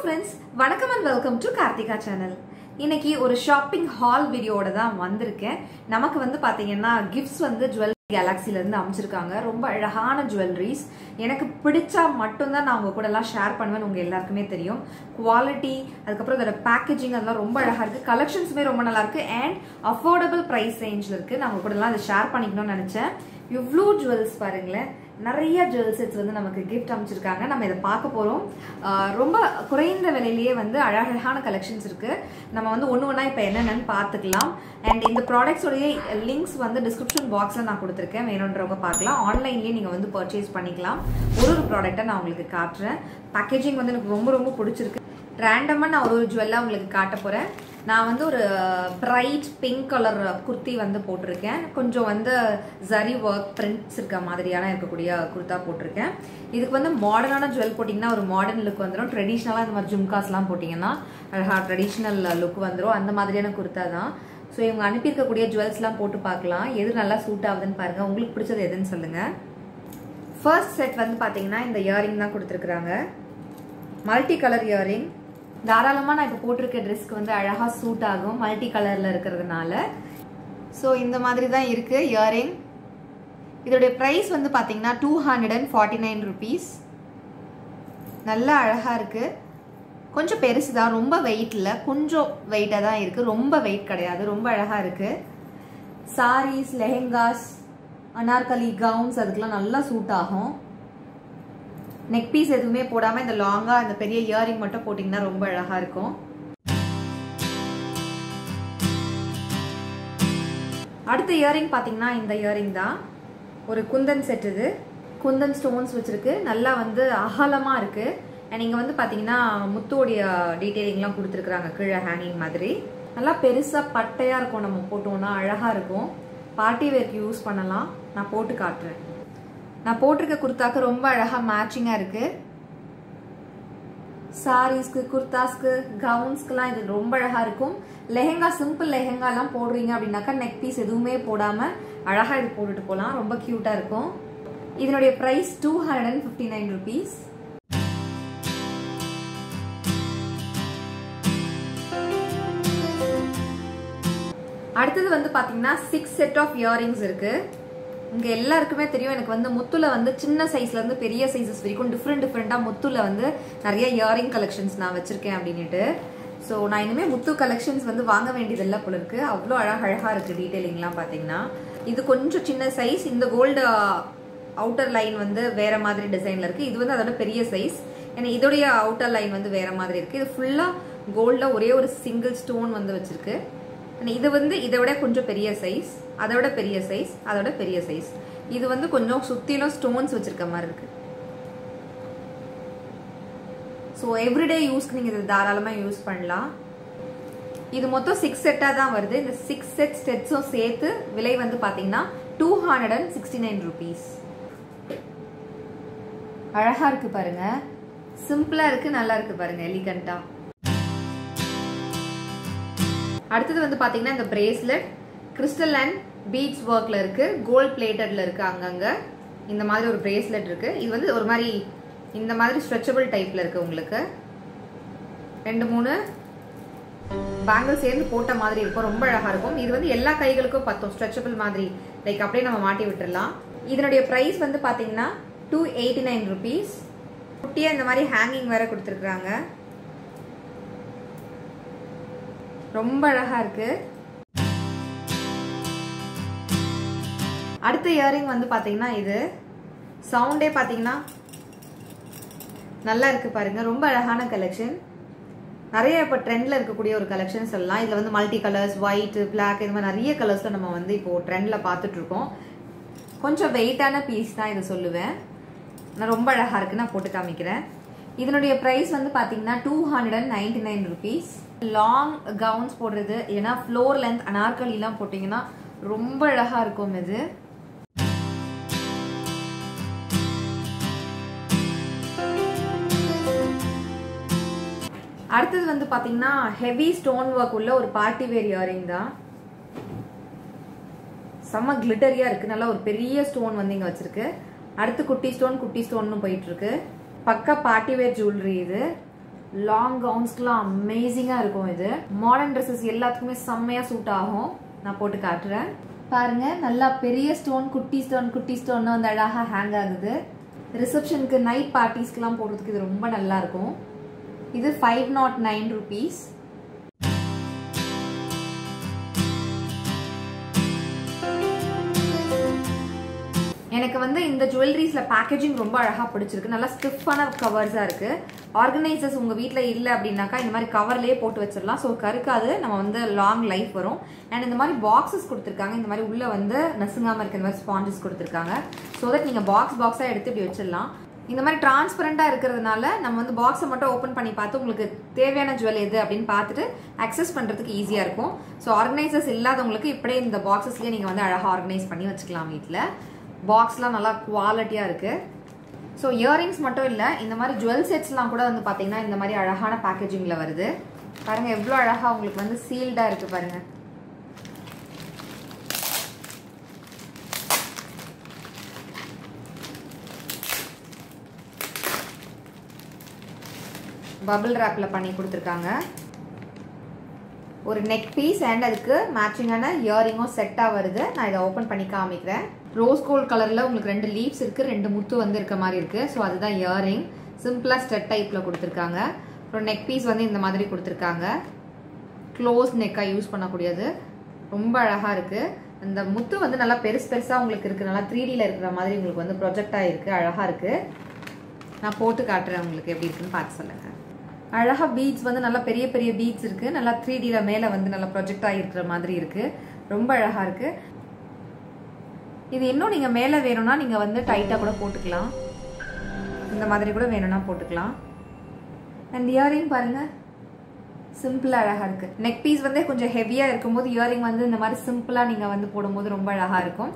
friends வணக்கம் and welcome to Karthika channel இன்னைக்கு ஒரு ஷாப்பிங் ஹால் வீடியோட தான் வந்திருக்கேன் நமக்கு வந்து பாத்தீங்கன்னா கிஃப்ட்ஸ் வந்து ஜுவல் கேலக்சில இருந்து அமைச்சிருக்காங்க ரொம்ப அழகான ஜுவல்லரிஸ் எனக்கு பிடிச்சா மட்டும்தான் நான் உங்க கூட எல்லாம் ஷேர் பண்ணுவேன் உங்க எல்லாருக்குமே தெரியும் குவாலிட்டி அதுக்கப்புறம் அதோட பேக்கேஜிங் அதெல்லாம் ரொம்ப அழகா இருக்கு கலெக்ஷன்ஸுமே ரொம்ப நல்லா இருக்கு அண்ட் அஃபோர்டபுள் பிரைஸ் ரேஞ்சில் இருக்கு நான் உங்க கூட எல்லாம் அதை ஷேர் பண்ணிக்கணும்னு நினைச்சேன் இவ்வளோ ஜுவல்ஸ் பாருங்களேன் நிறைய ஜுவல் செட்ஸ் வந்து நமக்கு கிஃப்ட் அமைச்சிருக்காங்க நம்ம இதை பார்க்க போகிறோம் ரொம்ப குறைந்த விலையிலேயே வந்து அழகழகான கலெக்ஷன்ஸ் இருக்கு நம்ம வந்து ஒன்று ஒன்றா இப்போ என்னென்னு பார்த்துக்கலாம் அண்ட் இந்த ப்ராடக்ட்ஸோடைய லிங்க்ஸ் வந்து டிஸ்கிரிப்ஷன் பாக்ஸில் நான் கொடுத்துருக்கேன் வேணுன்றவங்க பார்க்கலாம் ஆன்லைன்லேயே நீங்கள் வந்து பர்ச்சேஸ் பண்ணிக்கலாம் ஒரு ஒரு ப்ராடக்ட்டை நான் உங்களுக்கு காட்டுறேன் பேக்கேஜிங் வந்து எனக்கு ரொம்ப ரொம்ப பிடிச்சிருக்கு ரேண்டமாக நான் ஒரு ஒரு ஜுவல்லாக உங்களுக்கு காட்ட போகிறேன் நான் வந்து ஒரு பிரைட் பிங்க் கலர் குர்த்தி வந்து போட்டிருக்கேன் கொஞ்சம் வந்து ஜரி ஒர்க் பிரிண்ட்ஸ் இருக்க மாதிரியான இருக்கக்கூடிய குர்த்தா போட்டிருக்கேன் இதுக்கு வந்து மாடர்னான ஜுவல் போட்டிங்கன்னா ஒரு மாடர்ன் லுக் வந்துடும் ட்ரெடிஷ்னலாக இந்த மாதிரி ஜும்காஸ்லாம் போட்டிங்கன்னா அழகா ட்ரெடிஷ்னல் லுக் வந்துடும் அந்த மாதிரியான குர்த்தா தான் ஸோ இவங்க அனுப்பியிருக்கக்கூடிய ஜுவல்ஸ்லாம் போட்டு பார்க்கலாம் எது நல்லா சூட் ஆகுதுன்னு பாருங்கள் உங்களுக்கு பிடிச்சது எதுன்னு சொல்லுங்கள் ஃபர்ஸ்ட் செட் வந்து பார்த்தீங்கன்னா இந்த இயரிங் தான் கொடுத்துருக்குறாங்க மல்டி கலர் இயரிங் தாராளமாக நான் இப்போ போட்டிருக்க ட்ரெஸ்க்கு வந்து அழகாக சூட் ஆகும் மல்டி கலரில் இருக்கிறதுனால ஸோ இந்த மாதிரி தான் இருக்குது இயரிங் இதோடைய ப்ரைஸ் வந்து பார்த்தீங்கன்னா two hundred and forty nine rupees நல்லா அழகாக இருக்குது கொஞ்சம் பெருசு தான் ரொம்ப வெயிட் இல்லை கொஞ்சம் வெயிட்டாக தான் இருக்குது ரொம்ப வெயிட் கிடையாது ரொம்ப அழகாக இருக்குது சாரீஸ் லெஹெங்காஸ் அனார்கலி கவுன்ஸ் அதுக்கெலாம் நல்லா சூட் ஆகும் நெக் பீஸ் எதுவுமே போடாமல் இந்த லாங்காக இந்த பெரிய இயரிங் மட்டும் போட்டிங்கன்னா ரொம்ப அழகாக இருக்கும் அடுத்த இயரிங் பார்த்தீங்கன்னா இந்த இயரிங் தான் ஒரு குந்தன் செட் இது குந்தன் ஸ்டோன்ஸ் வச்சிருக்கு நல்லா வந்து அகலமாக இருக்கு அண்ட் இங்கே வந்து பார்த்தீங்கன்னா முத்தோடைய டீட்டெயிலிங்லாம் கொடுத்துருக்குறாங்க கீழே ஹேங்கிங் மாதிரி நல்லா பெருசாக பட்டையாக இருக்கும் நம்ம போட்டோம்னா அழகாக இருக்கும் பார்ட்டி வேர்க்கு யூஸ் பண்ணலாம் நான் போட்டு காட்டுறேன் நான் போட்டிருக்க குர்தாக்கு ரொம்ப அழகாக மேட்சிங்காக இருக்கு சாரீஸ்க்கு குர்தாஸ்க்கு கவுன்ஸ்க்குலாம் இது ரொம்ப அழகாக இருக்கும் லெஹெங்கா சிம்பிள் லெஹெங்காலாம் போடுறீங்க அப்படின்னாக்கா நெக் பீஸ் எதுவுமே போடாமல் அழகாக இது போட்டுட்டு போகலாம் ரொம்ப க்யூட்டாக இருக்கும் இதனுடைய price two hundred and fifty nine rupees அடுத்தது வந்து பார்த்தீங்கன்னா சிக்ஸ் செட் ஆஃப் இயரிங்ஸ் இருக்குது இங்க எல்லாருக்குமே தெரியும் எனக்கு வந்து முத்துல வந்து சின்ன சைஸ்ல இருந்து பெரிய சைஸஸ் வரைக்கும் டிஃப்ரெண்ட் டிஃப்ரெண்டா முத்துல வந்து நிறைய இயரிங் கலெக்ஷன்ஸ் நான் வச்சிருக்கேன் அப்படின்னுட்டு ஸோ நான் இனிமே முத்து கலெக்ஷன்ஸ் வந்து வாங்க வேண்டியதில்லை போல இருக்கு அவ்வளோ அழகா அழகா இருக்கு டீட்டெயிலிங்லாம் பார்த்தீங்கன்னா இது கொஞ்சம் சின்ன சைஸ் இந்த கோல்டு அவுட்டர் லைன் வந்து வேற மாதிரி டிசைன்ல இருக்கு இது வந்து அதோட பெரிய சைஸ் ஏன்னா இதோடைய அவுட்டர் லைன் வந்து வேற மாதிரி இருக்கு இது ஃபுல்லா கோல்ட்ல ஒரே ஒரு சிங்கிள் ஸ்டோன் வந்து வச்சிருக்கு இது வந்து இதை விட கொஞ்சம் பெரிய சைஸ் அதை விட பெரிய சைஸ் அதோட பெரிய சைஸ் இது வந்து கொஞ்சம் சுத்திலும் ஸ்டோன்ஸ் வச்சிருக்க மாதிரி இருக்கு ஸோ எவ்ரிடே யூஸ்க்கு நீங்கள் இது தாராளமாக யூஸ் பண்ணலாம் இது மொத்தம் சிக்ஸ் செட்டாக தான் வருது இந்த சிக்ஸ் செட் செட்ஸும் சேர்த்து விலை வந்து பார்த்தீங்கன்னா two hundred and sixty nine rupees அழகா இருக்கு பாருங்க சிம்பிளா இருக்கு நல்லா இருக்கு பாருங்க எலிகண்டா அடுத்தது வந்து பாத்தீங்கன்னா இந்த பிரேஸ்லெட் கிறிஸ்டல் அண்ட் பீட்ஸ் ஒர்க்ல இருக்கு கோல்ட் பிளேட்டட்ல இருக்கு அங்கங்க இந்த மாதிரி ஒரு பிரேஸ்லெட் இருக்கு இது வந்து ஒரு மாதிரி இந்த மாதிரி ஸ்ட்ரெச்சபிள் டைப்ல இருக்கு உங்களுக்கு ரெண்டு மூணு பேங்கிள் சேர்ந்து போட்ட மாதிரி இருக்கும் ரொம்ப அழகா இருக்கும் இது வந்து எல்லா கைகளுக்கும் பத்தும் ஸ்ட்ரெச்சபிள் மாதிரி லைக் அப்படியே நம்ம மாட்டி விட்டுறலாம் இதனுடைய ப்ரைஸ் வந்து பாத்தீங்கன்னா டூ எயிட்டி நைன் ருபீஸ் குட்டியா இந்த மாதிரி ஹேங்கிங் வேற கொடுத்துருக்குறாங்க ரொம்ப அழகா இருக்கு அடுத்த இயரிங் வந்து பாத்தீங்கன்னா இது சவுண்டே பாத்தீங்கன்னா நல்லா இருக்கு பாருங்க ரொம்ப அழகான கலெக்ஷன் நிறைய இப்போ ட்ரெண்ட்ல இருக்கக்கூடிய ஒரு கலெக்ஷன்ஸ் எல்லாம் இதுல வந்து மல்டி கலர்ஸ் ஒயிட் பிளாக் இது மாதிரி நிறைய கலர்ஸ்ல நம்ம வந்து இப்போ ட்ரெண்ட்ல பார்த்துட்டு இருக்கோம் கொஞ்சம் வெயிட்டான பீஸ் தான் இதை சொல்லுவேன் நான் ரொம்ப அழகா இருக்கு நான் போட்டு காமிக்கிறேன் இதனுடைய ப்ரைஸ் வந்து பாத்தீங்கன்னா two hundred and ninety nine rupees long gowns போடுறது ஏன்னா ஃப்ளோர் லென்த் அனார்கலிலாம் போட்டிங்கன்னா ரொம்ப அழகா இருக்கும் இது அடுத்தது வந்து பாத்தீங்கன்னா ஹெவி ஸ்டோன் ஒர்க் உள்ள ஒரு பார்ட்டி வேர் இயரிங் தான் செம்ம கிளிட்டரியா இருக்கு நல்லா ஒரு பெரிய ஸ்டோன் வந்து இங்க வச்சிருக்கு அடுத்து குட்டி ஸ்டோன் குட்டி ஸ்டோன் போயிட்டு இருக்கு பக்கா பார்ட்டி வேர் ஜுவல்லரி இது லாங் கவுன்ஸ்க்குலாம் அமேசிங்காக இருக்கும் இது மாடர்ன் ட்ரெஸ்ஸஸ் எல்லாத்துக்குமே செம்மையாக சூட் ஆகும் நான் போட்டு காட்டுறேன் பாருங்க நல்லா பெரிய ஸ்டோன் குட்டி ஸ்டோன் குட்டி ஸ்டோன் வந்து அழகாக ஹேங் ஆகுது ரிசப்ஷனுக்கு நைட் பார்ட்டிஸ்க்குலாம் போடுறதுக்கு இது ரொம்ப நல்லா இருக்கும் இது ஃபைவ் நாட் நைன் ருபீஸ் எனக்கு வந்து இந்த ஜுவல்லரிஸில் பேக்கேஜிங் ரொம்ப அழகாக பிடிச்சிருக்கு நல்லா ஸ்டிஃபான கவர்ஸாக இருக்குது ஆர்கனைசர்ஸ் உங்கள் வீட்டில் இல்லை அப்படின்னாக்கா இந்த மாதிரி கவர்லேயே போட்டு வச்சிடலாம் ஸோ கருக்காது நம்ம வந்து லாங் லைஃப் வரும் அண்ட் இந்த மாதிரி பாக்ஸஸ் கொடுத்துருக்காங்க இந்த மாதிரி உள்ளே வந்து நசுங்காமல் இருக்க இந்த மாதிரி ஸ்பாஞ்சஸ் கொடுத்துருக்காங்க ஸோ தட் நீங்கள் பாக்ஸ் பாக்ஸாக எடுத்து இப்படி வச்சிடலாம் இந்த மாதிரி டிரான்ஸ்பரண்டாக இருக்கிறதுனால நம்ம வந்து பாக்ஸை மட்டும் ஓப்பன் பண்ணி பார்த்து உங்களுக்கு தேவையான ஜுவல் எது அப்படின்னு பார்த்துட்டு அக்சஸ் பண்ணுறதுக்கு ஈஸியாக இருக்கும் ஸோ ஆர்கனைசர்ஸ் இல்லாதவங்களுக்கு இப்படியே இந்த பாக்ஸஸ்லேயே நீங்கள் வந்து அழகாக ஆர்கனைஸ் பண்ணி வச்சுக்கலாம் வீட்டில் பாக்ஸ்லாம் நல்லா குவாலிட்டியாக இருக்குது ஸோ இயரிங்ஸ் மட்டும் இல்லை இந்த மாதிரி ஜுவல் செட்ஸ்லாம் கூட வந்து பார்த்தீங்கன்னா இந்த மாதிரி அழகான பேக்கேஜிங்கில் வருது பாருங்கள் எவ்வளோ அழகாக உங்களுக்கு வந்து சீல்டாக இருக்குது பாருங்கள் பபிள் ரேப்பில் பண்ணி கொடுத்துருக்காங்க ஒரு நெக் பீஸ் அண்ட் அதுக்கு மேட்சிங்கான இயரிங்கும் செட்டாக வருது நான் இதை ஓப்பன் பண்ணி காமிக்கிறேன் ரோஸ் கோல்ட் கலரில் உங்களுக்கு ரெண்டு லீவ்ஸ் இருக்குது ரெண்டு முத்து வந்து இருக்க மாதிரி இருக்குது ஸோ அதுதான் இயரிங் சிம்பிளாக ஸ்டெட் டைப்பில் கொடுத்துருக்காங்க அப்புறம் நெக் பீஸ் வந்து இந்த மாதிரி கொடுத்துருக்காங்க க்ளோஸ் நெக்காக யூஸ் பண்ணக்கூடியது ரொம்ப அழகாக இருக்குது அந்த முத்து வந்து நல்லா பெருசு பெருசாக உங்களுக்கு இருக்குது நல்லா த்ரீ டியில் இருக்கிற மாதிரி உங்களுக்கு வந்து ப்ரொஜெக்ட் ஆகிருக்கு அழகாக இருக்குது நான் போட்டு காட்டுறேன் உங்களுக்கு எப்படி இருக்குன்னு பார்த்து சொல்லுங்கள் அழகாக பீட்ஸ் வந்து நல்லா பெரிய பெரிய பீட்ஸ் இருக்குது நல்லா த்ரீ டியில் மேலே வந்து நல்லா ப்ரொஜெக்ட் ஆகிருக்கிற மாதிரி இருக்குது ரொம்ப அழகாக இருக்குது இது இன்னும் நீங்கள் மேலே வேணும்னா நீங்கள் வந்து டைட்டாக கூட போட்டுக்கலாம் இந்த மாதிரி கூட வேணும்னா போட்டுக்கலாம் அண்ட் இயரிங் பாருங்கள் சிம்பிளாக அழகாக இருக்குது நெக் பீஸ் வந்து கொஞ்சம் ஹெவியாக இருக்கும்போது இயரிங் வந்து இந்த மாதிரி சிம்பிளாக நீங்கள் வந்து போடும்போது ரொம்ப அழகாக இருக்கும்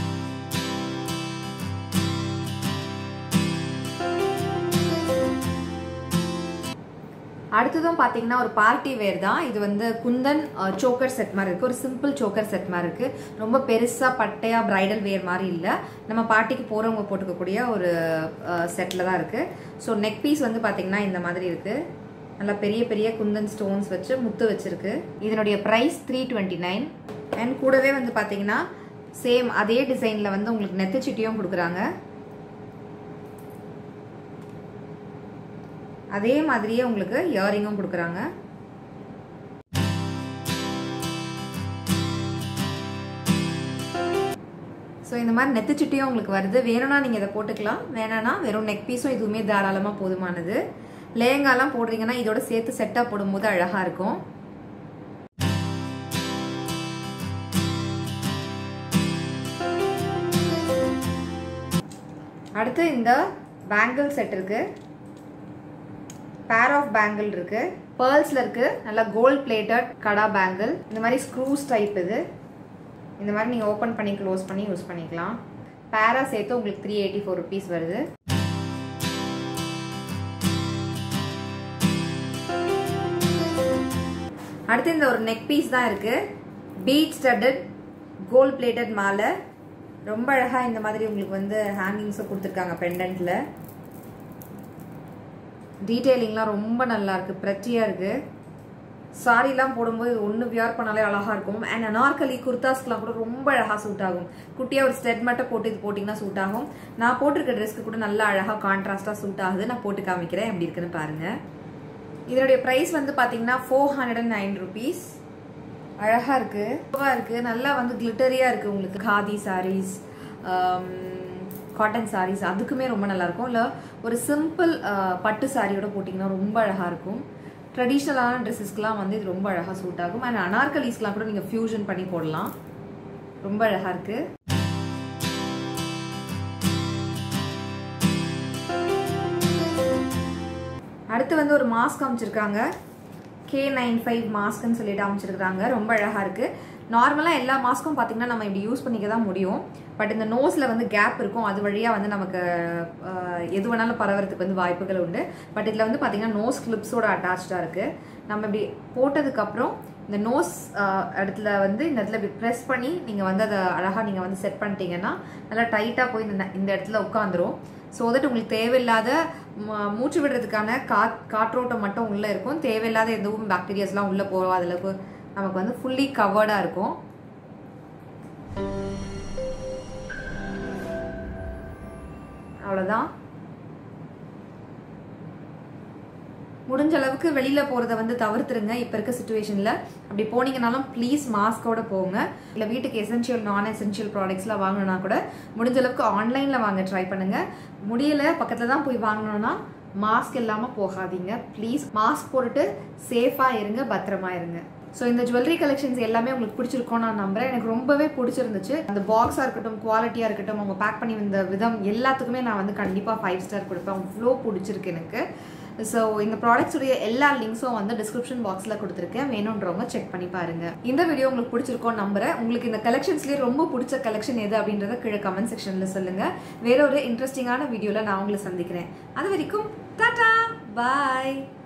அடுத்ததும் பார்த்தீங்கன்னா ஒரு பார்ட்டி வேர் தான் இது வந்து குந்தன் சோக்கர் செட் மாதிரி இருக்குது ஒரு சிம்பிள் சோக்கர் செட் மாதிரி இருக்குது ரொம்ப பெருசாக பட்டையாக பிரைடல் வேர் மாதிரி இல்லை நம்ம பார்ட்டிக்கு போகிறவங்க போட்டுக்கக்கூடிய ஒரு செட்டில் தான் இருக்குது ஸோ நெக் பீஸ் வந்து பார்த்தீங்கன்னா இந்த மாதிரி இருக்குது நல்லா பெரிய பெரிய குந்தன் ஸ்டோன்ஸ் வச்சு முத்து வச்சிருக்கு இதனுடைய price three twenty nine and கூடவே வந்து பார்த்தீங்கன்னா சேம் அதே டிசைனில் வந்து உங்களுக்கு நெத்துச்சிட்டியும் கொடுக்குறாங்க அதே மாதிரியே உங்களுக்கு இயரிங்கும் கொடுக்குறாங்க ஸோ இந்த மாதிரி நெத்துச்சிட்டியும் உங்களுக்கு வருது வேணும்னா நீங்கள் இதை போட்டுக்கலாம் வேணான்னா வெறும் நெக் பீஸும் இதுவுமே தாராளமாக போதுமானது லேங்காலாம் போடுறீங்கன்னா இதோட சேர்த்து செட்டாக போடும்போது அழகாக இருக்கும் அடுத்து இந்த பேங்கிள் செட் இருக்கு பேர் ஆஃப் பேங்கிள் இருக்கு பேர்ல்ஸ்ல இருக்கு நல்லா கோல்ட் பிளேட்டட் கடா பேங்கிள் இந்த மாதிரி ஸ்க்ரூஸ் டைப் இது இந்த மாதிரி நீங்கள் ஓப்பன் பண்ணி க்ளோஸ் பண்ணி யூஸ் பண்ணிக்கலாம் பேரா சேர்த்து உங்களுக்கு த்ரீ எயிட்டி ஃபோர் ருபீஸ் வருது அடுத்து இந்த ஒரு நெக் பீஸ் தான் இருக்கு பீட் ஸ்டட்டட் கோல்ட் பிளேட்டட் மாலை ரொம்ப அழகாக இந்த மாதிரி உங்களுக்கு வந்து ஹேங்கிங்ஸும் கொடுத்துருக்காங்க பெண்டன்ட்டில் டீட்டெயிலிங்லாம் ரொம்ப நல்லா இருக்கு பிரச்சியாக இருக்கு சாரிலாம் போடும்போது இது ஒன்று வியர் பண்ணாலே அழகாக இருக்கும் அண்ட் அனார்கலி குர்தாஸ்க்குலாம் கூட ரொம்ப அழகாக சூட் ஆகும் குட்டியாக ஒரு ஸ்டெட் மட்டும் போட்டு இது போட்டிங்கன்னா சூட் ஆகும் நான் போட்டிருக்க ட்ரெஸ்க்கு கூட நல்லா அழகாக கான்ட்ராஸ்டாக சூட் ஆகுது நான் போட்டு காமிக்கிறேன் எப்படி இருக்குன்னு பாருங்கள் இதனுடைய ப்ரைஸ் வந்து பார்த்தீங்கன்னா four hundred and nine rupees அழகாக இருக்குது சூப்பராக இருக்குது நல்லா வந்து கிளிட்டரியாக இருக்குது உங்களுக்கு காதி சாரீஸ் காட்டன் சாரீஸ் அதுக்குமே ரொம்ப நல்லாயிருக்கும் இல்லை ஒரு சிம்பிள் பட்டு சாரியோட போட்டிங்கன்னா ரொம்ப அழகாக இருக்கும் ட்ரெடிஷ்னலான ட்ரெஸ்ஸஸ்க்குலாம் வந்து இது ரொம்ப அழகாக சூட் ஆகும் அண்ட் அனார்கலிஸ்லாம் கூட நீங்கள் ஃபியூஷன் பண்ணி போடலாம் ரொம்ப அழகாக இருக்குது அடுத்து வந்து ஒரு மாஸ்க் அமைச்சிருக்காங்க கே நைன் ஃபைவ் மாஸ்க்னு சொல்லிட்டு அமைச்சிருக்காங்க ரொம்ப அழகாக இருக்குது நார்மலாக எல்லா மாஸ்க்கும் பார்த்தீங்கன்னா நம்ம இப்படி யூஸ் பண்ணிக்க தான் முடியும் பட் இந்த நோஸில் வந்து கேப் இருக்கும் அது வழியாக வந்து நமக்கு எது வேணாலும் பரவறதுக்கு வந்து வாய்ப்புகள் உண்டு பட் இதில் வந்து பார்த்தீங்கன்னா நோஸ் கிளிப்ஸோட அட்டாச்சாக இருக்குது நம்ம இப்படி போட்டதுக்கப்புறம் இந்த நோஸ் இடத்துல வந்து இந்த இடத்துல இப்படி ப்ரெஸ் பண்ணி நீங்கள் வந்து அதை அழகாக நீங்கள் வந்து செட் பண்ணிட்டீங்கன்னா நல்லா டைட்டாக போய் இந்த இந்த இடத்துல உட்காந்துரும் ஸோ தட் உங்களுக்கு தேவையில்லாத ம- மூச்சு விடுறதுக்கான காத் காற்றோட்டம் மட்டும் உள்ளே இருக்கும் தேவையில்லாத எதுவும் பாக்டீரியாஸ்லாம் உள்ளே போகாத அளவுக்கு நமக்கு வந்து ஃபுல்லி கவர்டாக இருக்கும் அவ்வளோதான் முடிஞ்ச அளவுக்கு வெளியில போறத வந்து தவிர்த்துருங்க இப்ப இருக்க சுச்சுவேஷன்ல அப்படி போனீங்கனாலும் ப்ளீஸ் மாஸ்கோட போங்க இல்ல வீட்டுக்கு எசென்ஷியல் நான் எசென்ஷியல் ப்ராடக்ட்ஸ்லாம் வாங்கணும்னா கூட முடிஞ்ச அளவுக்கு ஆன்லைன்ல வாங்க ட்ரை பண்ணுங்க முடியல பக்கத்துல தான் போய் வாங்கணும்னா மாஸ்க் இல்லாம போகாதீங்க ப்ளீஸ் மாஸ்க் போட்டுட்டு சேஃபா இருங்க பத்திரமா இருங்க ஸோ இந்த ஜுவல்லரி கலெக்ஷன்ஸ் எல்லாமே உங்களுக்கு பிடிச்சிருக்கும் நான் நம்புறேன் எனக்கு ரொம்பவே பிடிச்சிருந்துச்சு அந்த பாக்ஸாக இருக்கட்டும் குவாலிட்டியாக இருக்கட்டும் அவங்க பேக் பண்ணி வந்த விதம் எல்லாத்துக்குமே நான் வந்து கண்டிப்பாக ஃபைவ் ஸ்டார் கொடுப்பேன் அவ்வளோ பிடிச்சிருக்கு எனக்கு ஸோ இந்த ப்ராடக்ட்ஸுடைய எல்லா லிங்க்ஸும் வந்து டிஸ்கிரிப்ஷன் பாக்ஸில் கொடுத்துருக்கேன் வேணுன்றவங்க செக் பண்ணி பாருங்க இந்த வீடியோ உங்களுக்கு பிடிச்சிருக்கோம் நம்புறேன் உங்களுக்கு இந்த கலெக்ஷன்ஸ்லேயே ரொம்ப பிடிச்ச கலெக்ஷன் எது அப்படின்றத கீழே கமெண்ட் செக்ஷனில் சொல்லுங்க வேற ஒரு இன்ட்ரெஸ்டிங்கான வீடியோவில் நான் உங்களை சந்திக்கிறேன் அது வரைக்கும் டாடா பாய்